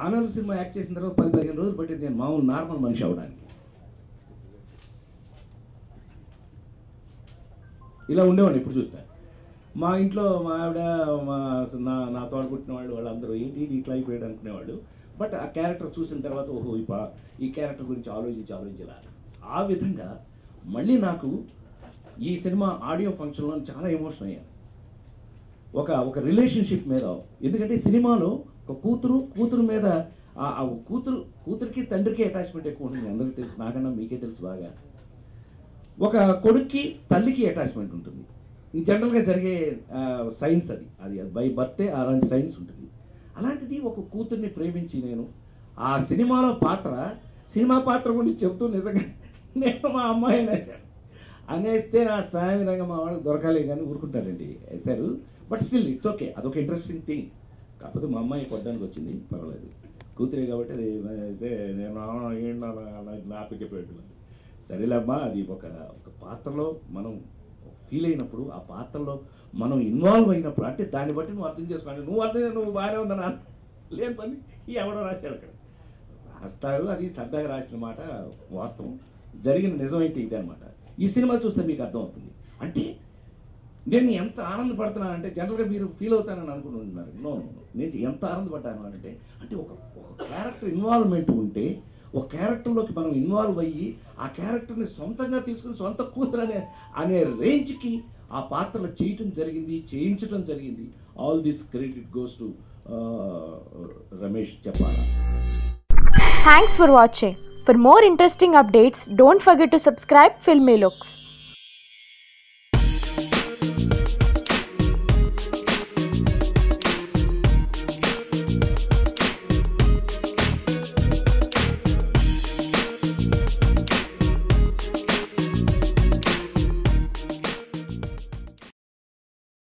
Honour cinema act చేసిన తర్వాత పది పదిహేను రోజులు పట్టింది నేను మామూలు నార్మల్ మనిషి అవడానికి ఇలా ఉండేవాడిని ఇప్పుడు చూస్తే మా ఇంట్లో మా ఆవిడ మా నా నా తోడ పుట్టిన వాళ్ళు వాళ్ళందరూ ఏంటి ఇది ఇట్లా అయిపోయాడు అనుకునేవాళ్ళు బట్ ఆ క్యారెక్టర్ చూసిన తర్వాత ఓహో ఈ పా- ఈ క్యారెక్టర్ గురించి ఆలోచించి ఆలోచించాల ఆ విధంగా మళ్ళీ నాకు ఈ సినిమా ఆడియో ఫంక్షన్లో చాలా ఎమోషన్ అయ్యాను ఒక ఒక రిలేషన్షిప్ మీద ఎందుకంటే సినిమాలో ఒక కూతురు కూతురు మీద ఆ ఆ కూతురు కూతురికి తండ్రికి అటాచ్మెంట్ ఎక్కువ ఉంటుంది అందరికీ తెలుసు నాకన్నా మీకే తెలుసు బాగా ఒక కొడుక్కి తల్లికి అటాచ్మెంట్ ఉంటుంది జనరల్గా జరిగే సైన్స్ అది అది బై బర్త్డే అలాంటి సైన్స్ ఉంటుంది అలాంటిది ఒక కూతుర్ని ప్రేమించి నేను ఆ సినిమాలో పాత్ర సినిమా పాత్ర గురించి చెప్తూ నిజంగా నేను మా అమ్మాయి అనేసాను అనేస్తే నా సాయంత్రంగా మా వాళ్ళకి దొరకాలి కానీ ఊరుకుంటారండి వేశారు బట్ స్టిల్ ఇట్స్ ఓకే అదొక ఇంట్రెస్టింగ్ థింగ్ కాకపోతే మా అమ్మాయి కొట్టడానికి వచ్చింది పర్వాలేదు కూతురే కాబట్టి అది అయితే నేను "ఆ, ఏంటి అలా అలా నాపి చెప్పేట్టు సరేలేమ్మా అది ఒక ఒక పాత్రలో మనం ఫీల్ అయినప్పుడు ఆ పాత్రలో మనం ఇన్వాల్వ్ అయినప్పుడు అంటే దాన్ని బట్టి నువ్వు అర్థం చేసుకోవాలి నువ్వు అర్థం నువ్వు బాగానే ఉందని అర్థం లేని పని ఎవడో రాశాడు అక్కడ రాస్తారు అది సరదాగా రాసిన మాట వాస్తవం జరిగిన నిజమైతే ఇదే అనమాట ఈ సినిమా చూస్తే మీకు అర్థమవుతుంది అంటే నేను ఎంత ఆనందపడుతున్నానంటే జనరల్గా మీరు ఫీల్ అవుతానని అనుకుంటున్నారు నో నో నో. నేను ఎంత ఆనందపడ్డాను అంటే అంటే ఒక ఒక క్యారెక్టర్ ఇన్వాల్వ్మెంట్ ఉంటే ఒక క్యారెక్టర్లోకి మనం ఇన్వాల్వ్ అయ్యి ఆ క్యారెక్టర్ని సొంతంగా తీసుకుని సొంత కూతురు అనే అనే రేంజ్కి ఆ పాత్రలు చేయటం జరిగింది చేయించడం జరిగింది all this credit goes to Ramesh చెప్పాలా Thanks for watching. For more interesting updates, don't forget to subscribe Filmy Looks.